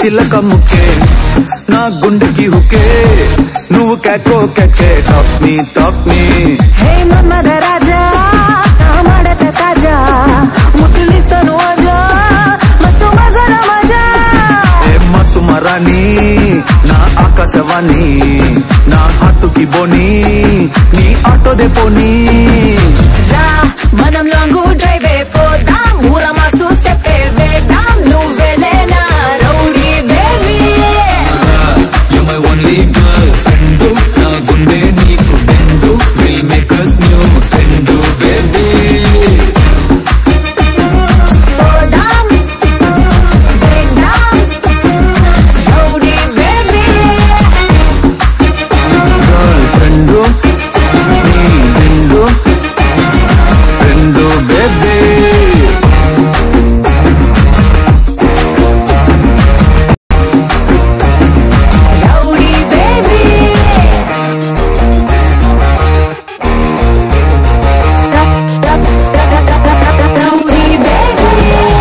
చిలక ముక్కే నా గుండెకి హుకే నువ్వు కేకో కేకే top me top me hey Manmatha Raja నా మడత తాజా ముద్దులిస్తాను అజా మస్తు మజల మజా ఏ మసు మరాని నా ఆకాశవాణి నా హాటుకి బోని నీ ఆటో దే పోనీ రా మనం లాంగ్ డ్రైవ్ పోదాం ఊర మాసు స్టెప్ వేద్దాం నువ్వెలేనా rowdy baby You my only girlfriend నా గుండె నీకు బెండు We'll make us new friend baby పోదాం వేద్దాం రౌడీ బేబీ Girlfriend నీ బెండు friend baby rowdy baby rowdy baby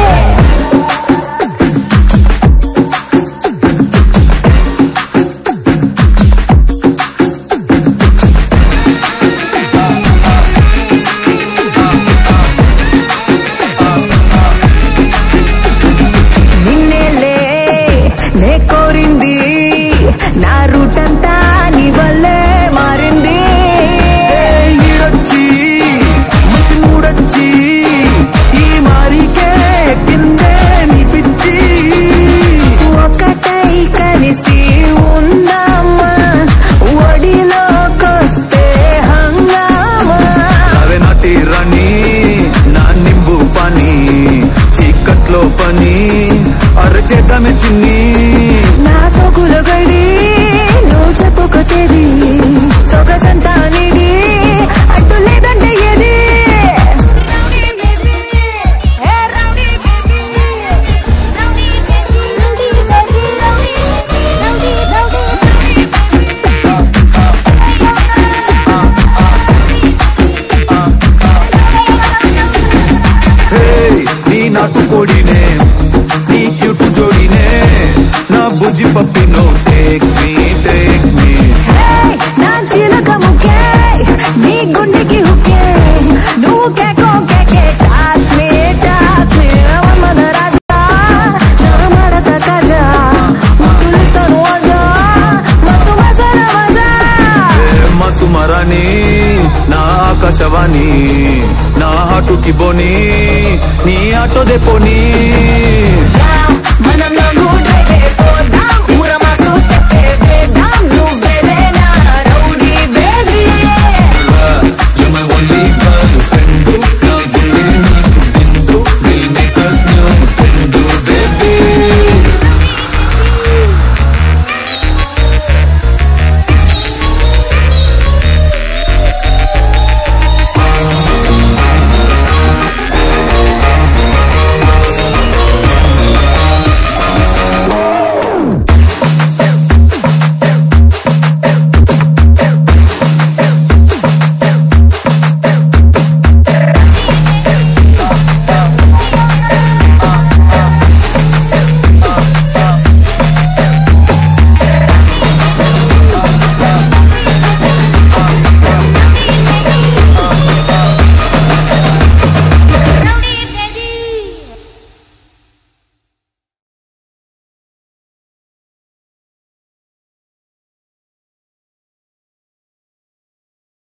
నిన్నేలే నే కోరింది నా రూట్ అంతా నీ వల్లే మారింది ఈడొచ్చి మంచి మూడొచ్చి ఈ మారికే కిందే నీ పిచ్చి ఒకటై కలిసి ఉందామా ఒడిలోకొస్తే హంగామా అవే నాటి రాణి నా నింబు పని చీకట్లో పని అరచేద్దామే చిన్ని నా సోకులు గడి నువ్వు చెప్పుకొచ్చేది సొగసంతా నీది అడ్డు లేదంటే ఏది హే, నీ నాటు కోడినే నీ క్యూట్ జోడినే నా బుజ్జి పప్పినో take me take me Hey, నా చిలక ముక్కే నీ గుండెకి హుక్కే నువ్వు కేకో కేకే talk me talk me Manmatha Raja నా మడత తాజా ముద్దులిస్తాను అజా మస్తు మజల మజా మసు మరాని నా ఆకాశవాణి నా హాటుకి బోని నీ ఆటో దే పోనీ రా, మనం లాంగ్ డ్రైవ్ పోదాం